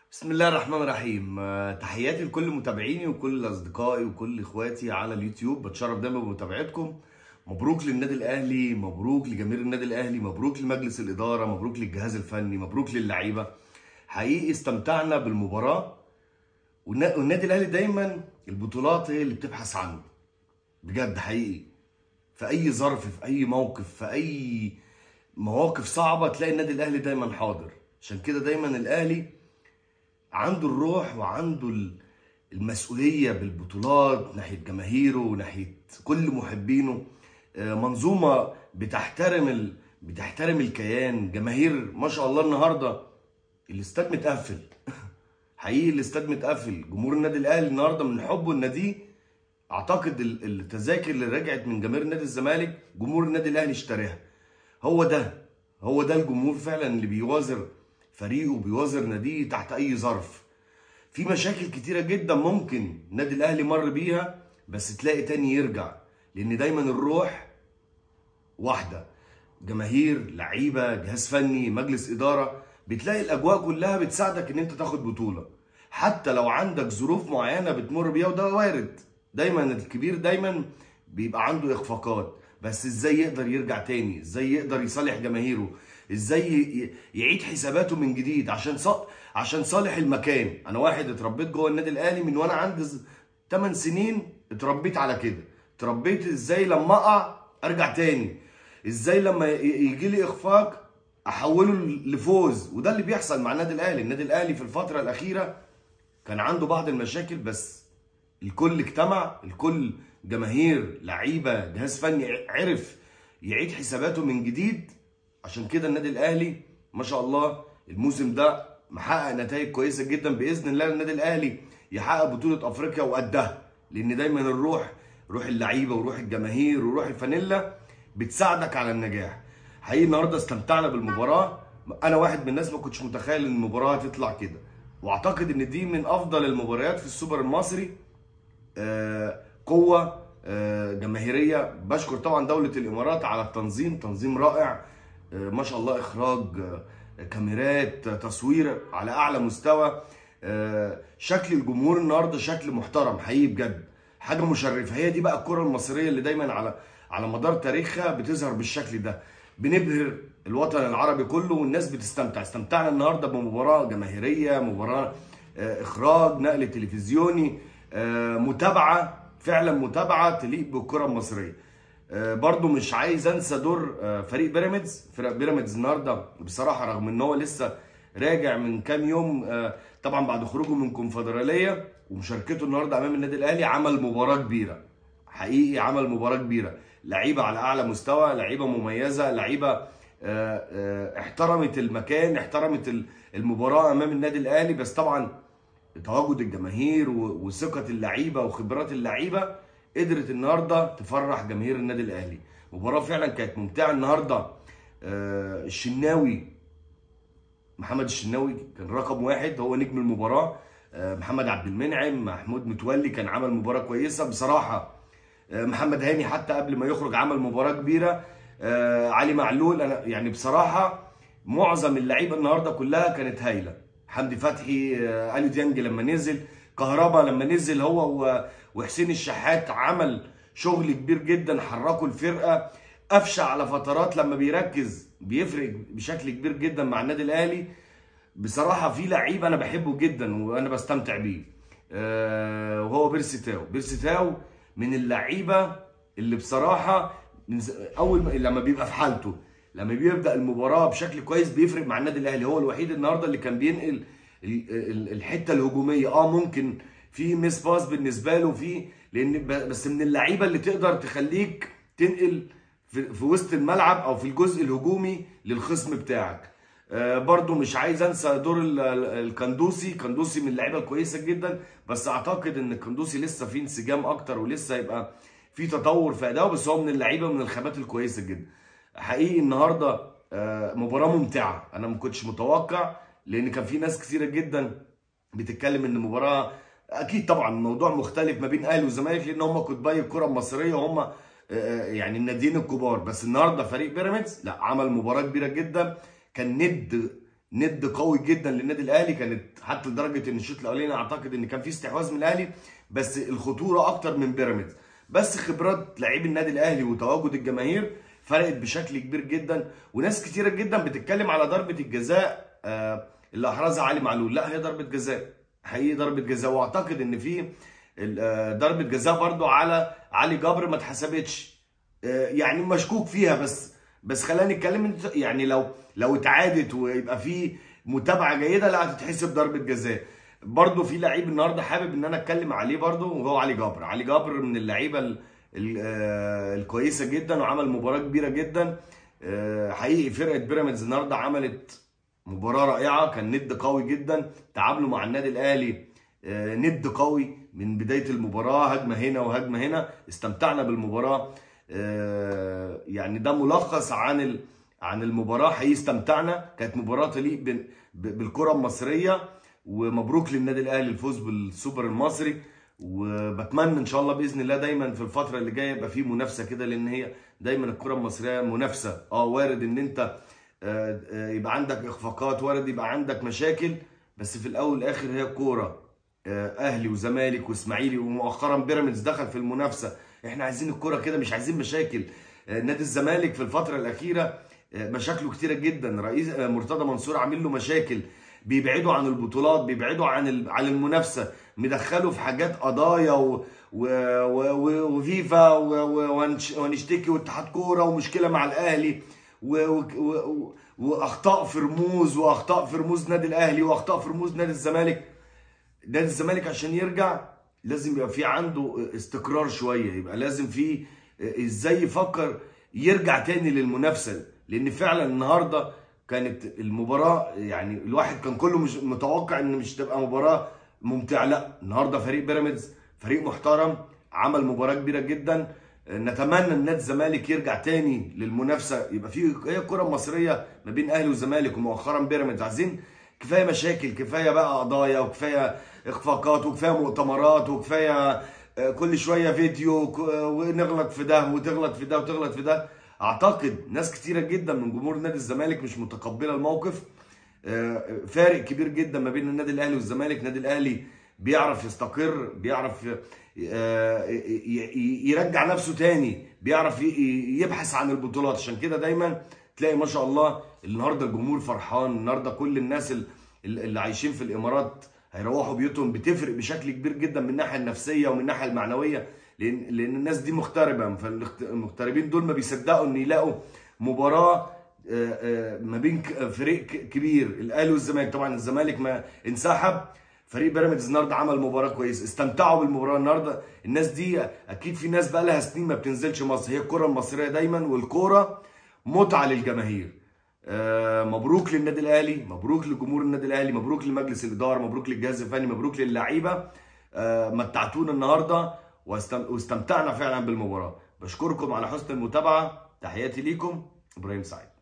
بسم الله الرحمن الرحيم آه، تحياتي لكل متابعيني وكل اصدقائي وكل اخواتي على اليوتيوب بتشرف دايما بمتابعتكم مبروك للنادي الاهلي مبروك لجماهير النادي الاهلي مبروك لمجلس الاداره مبروك للجهاز الفني مبروك للعيبه حقيقي استمتعنا بالمباراه والنا- والنادي الاهلي دايما البطولات هي اللي بتبحث عنه بجد حقيقي في اي ظرف في اي موقف في اي مواقف صعبه تلاقي النادي الاهلي دايما حاضر عشان كده دايما الاهلي عنده الروح وعنده ال- المسؤولية بالبطولات ناحية جماهيره وناحية كل محبينه آه، منظومة بتحترم ال... بتحترم الكيان جماهير ما شاء الله النهاردة الاستاد متقفل حقيقي الاستاد متقفل جمهور النادي الاهلي النهارده من حبه لناديه اعتقد ال- التذاكر اللي رجعت من جماهير نادي الزمالك جمهور النادي الاهلي اشتراها هو ده هو ده الجمهور فعلا اللي بيوازر فريقه بيوازر ناديه تحت اي ظرف في مشاكل كتيرة جدا ممكن النادي الاهلي مر بيها بس تلاقي تاني يرجع لان دايما الروح واحدة جماهير لعيبة جهاز فني مجلس إدارة بتلاقي الأجواء كلها بتساعدك إن أنت تاخد بطولة حتى لو عندك ظروف معينة بتمر بيها وده وارد دايما الكبير دايما بيبقى عنده إخفاقات بس إزاي يقدر يرجع تاني إزاي يقدر يصالح جماهيره إزاي ي- يعيد حساباته من جديد عشان ص... عشان صالح المكان أنا واحد اتربيت جوه النادي الأهلي من وأنا عندي 8 سنين اتربيت على كده اتربيت إزاي لما أقع أرجع تاني ازاي لما يجي لي اخفاق احوله لفوز وده اللي بيحصل مع النادي الاهلي النادي الاهلي في الفتره الاخيره كان عنده بعض المشاكل بس الكل اجتمع الكل جماهير لعيبه جهاز فني عرف يعيد حساباته من جديد عشان كده النادي الاهلي ما شاء الله الموسم ده محقق نتائج كويسه جدا باذن الله النادي الاهلي يحقق بطوله افريقيا وقدها لان دايما الروح روح اللعيبه وروح الجماهير وروح الفانيلا بتساعدك على النجاح حقيقي النهارده استمتعنا بالمباراه انا واحد من الناس ما كنتش متخيل ان المباراه هتطلع كده واعتقد ان دي من افضل المباريات في السوبر المصري آه، قوه آه، جماهيريه بشكر طبعا دوله الامارات على التنظيم تنظيم رائع آه، ما شاء الله اخراج آه، كاميرات آه، تصوير على اعلى مستوى آه، شكل الجمهور النهارده شكل محترم حقيقي بجد حاجه مشرفه هي دي بقى الكره المصريه اللي دايما على على مدار تاريخها بتظهر بالشكل ده بنبهر الوطن العربي كله والناس بتستمتع استمتعنا النهارده بمباراه جماهيريه مباراه آه، اخراج نقل تلفزيوني آه، متابعه فعلا متابعه تليق بالكره المصريه آه، برضو مش عايز انسى دور آه، فريق بيراميدز فريق بيراميدز النهارده بصراحه رغم ان هو لسه راجع من كام يوم آه، طبعا بعد خروجه من كونفدراليه ومشاركته النهارده امام النادي الاهلي عمل مباراه كبيره حقيقي عمل مباراه كبيره لعيبه على اعلى مستوى لعيبه مميزه لعيبه آه، آه، احترمت المكان احترمت ال- المباراه امام النادي الاهلي بس طبعا تواجد الجماهير و- وثقه اللعيبه وخبرات اللعيبه قدرت النهارده تفرح جماهير النادي الاهلي مباراه فعلا كانت ممتعه النهارده آه، الشناوي محمد الشناوي كان رقم واحد هو نجم المباراه آه، محمد عبد المنعم محمود متولي كان عمل مباراه كويسه بصراحه آه، محمد هاني حتى قبل ما يخرج عمل مباراه كبيره آه، علي معلول انا يعني بصراحه معظم اللعيبه النهارده كلها كانت هايله حمدي فتحي آه، اليو ديانج لما نزل كهربا لما نزل هو و- وحسين الشحات عمل شغل كبير جدا حركوا الفرقه قفشه على فترات لما بيركز بيفرق بشكل كبير جدا مع النادي الاهلي بصراحه في لعيب انا بحبه جدا وانا بستمتع بيه آه، وهو بيرسي تاو بيرسي تاو من اللعيبه اللي بصراحه من ز- اول ما لما بيبقى في حالته لما بيبدا المباراه بشكل كويس بيفرق مع النادي الاهلي هو الوحيد النهارده اللي كان بينقل ال- ال- الحته الهجوميه اه ممكن في ميس باس بالنسبه له في لان ب- بس من اللعيبه اللي تقدر تخليك تنقل في, في وسط الملعب او في الجزء الهجومي للخصم بتاعك آه، برضو مش عايز انسى دور ال- ال- الكندوسي كندوسي من اللعيبه الكويسه جدا بس اعتقد ان الكندوسي لسه فيه انسجام اكتر ولسه هيبقى في تطور في اداؤه بس هو من اللعيبه من الخامات الكويسه جدا حقيقي النهارده آه، مباراه ممتعه انا ما كنتش متوقع لان كان في ناس كثيره جدا بتتكلم ان المباراه اكيد طبعا الموضوع مختلف ما بين اهلي والزمالك لان هم قطبي الكره المصريه وهم آه، يعني الناديين الكبار بس النهارده فريق بيراميدز لا عمل مباراه كبيره جدا كان ند ند قوي جدا للنادي الاهلي كانت حتى لدرجه ان الشوط الاولاني اعتقد ان كان في استحواذ من الاهلي بس الخطوره اكتر من بيراميدز بس خبرات لعيب النادي الاهلي وتواجد الجماهير فرقت بشكل كبير جدا وناس كتيره جدا بتتكلم على ضربه الجزاء آه، اللي احرزها علي معلول لا هي ضربه جزاء حقيقي ضربه جزاء واعتقد ان في ال- آه، ضربه جزاء برضو على علي جبر ما اتحسبتش آه، يعني مشكوك فيها بس بس خلينا نتكلم إنت- يعني لو لو اتعادت ويبقى في متابعه جيده لا هتتحسب ضربه جزاء برضو في لعيب النهارده حابب ان انا اتكلم عليه برضو وهو علي جبر علي جبر من اللعيبه ال- ال- آه، الكويسه جدا وعمل مباراه كبيره جدا آه، حقيقي فرقه بيراميدز النهارده عملت مباراه رائعه كان ند قوي جدا تعاملوا مع النادي الاهلي آه، ند قوي من بدايه المباراه هجمه هنا وهجمه هنا استمتعنا بالمباراه آه، يعني ده ملخص عن ال- عن المباراه حقيقي استمتعنا كانت مباراه تليق بال- ب- بالكره المصريه ومبروك للنادي الاهلي الفوز بالسوبر المصري وبتمنى ان شاء الله باذن الله دايما في الفتره اللي جايه يبقى في منافسه كده لان هي دايما الكره المصريه منافسه اه وارد ان انت آه، آه، يبقى عندك اخفاقات وارد يبقى عندك مشاكل بس في الاول والاخر هي كوره آه، اهلي وزمالك واسماعيلي ومؤخرا بيراميدز دخل في المنافسه احنا عايزين الكوره كده مش عايزين مشاكل آه، نادي الزمالك في الفتره الاخيره آه، مشاكله كتيره جدا رئيس آه، مرتضى منصور عامل له مشاكل بيبعدوا عن البطولات بيبعدوا عن ال- عن المنافسه مدخله في حاجات قضايا و... و... و... و... وفيفا و... و... وهنش- وهنشتكي واتحاد كوره ومشكله مع الاهلي و... و... و... واخطاء في رموز واخطاء في رموز نادي الاهلي واخطاء في رموز نادي الزمالك نادي الزمالك عشان يرجع لازم يبقى في عنده استقرار شويه يبقى لازم في ازاي يفكر يرجع تاني للمنافسه لان فعلا النهارده كانت المباراه يعني الواحد كان كله مش متوقع ان مش تبقى مباراه ممتعه لا النهارده فريق بيراميدز فريق محترم عمل مباراه كبيره جدا نتمنى ان نادي الزمالك يرجع تاني للمنافسه يبقى في هي الكره المصريه ما بين اهلي والزمالك ومؤخرا بيراميدز عايزين كفايه مشاكل كفايه بقى قضايا وكفايه اخفاقات وكفايه مؤتمرات وكفايه آه، كل شويه فيديو ك- آه، ونغلط في ده وتغلط في ده وتغلط في ده اعتقد ناس كتيره جدا من جمهور نادي الزمالك مش متقبله الموقف آه، فارق كبير جدا ما بين النادي الاهلي والزمالك النادي الاهلي بيعرف يستقر بيعرف آه، ي- ي- يرجع نفسه تاني بيعرف ي- يبحث عن البطولات عشان كده دايما تلاقي ما شاء الله النهارده الجمهور فرحان النهارده كل الناس ال- ال- اللي عايشين في الامارات هيروحوا بيوتهم بتفرق بشكل كبير جدا من الناحيه النفسيه ومن الناحيه المعنويه لان لان الناس دي مغتربه فالمغتربين دول ما بيصدقوا ان يلاقوا مباراه آه، آه، ما بين ك- فريق ك- كبير الاهلي والزمالك طبعا الزمالك ما انسحب فريق بيراميدز النهارده عمل مباراه كويسه استمتعوا بالمباراه النهارده الناس دي اكيد في ناس بقى لها سنين ما بتنزلش مصر هي الكره المصريه دايما والكوره متعه للجماهير آه، مبروك للنادي الاهلي مبروك لجمهور النادي الاهلي مبروك لمجلس الاداره مبروك للجهاز الفني مبروك للعيبه آه، متعتونا النهارده واستم- واستمتعنا فعلا بالمباراه بشكركم على حسن المتابعه تحياتي ليكم ابراهيم سعيد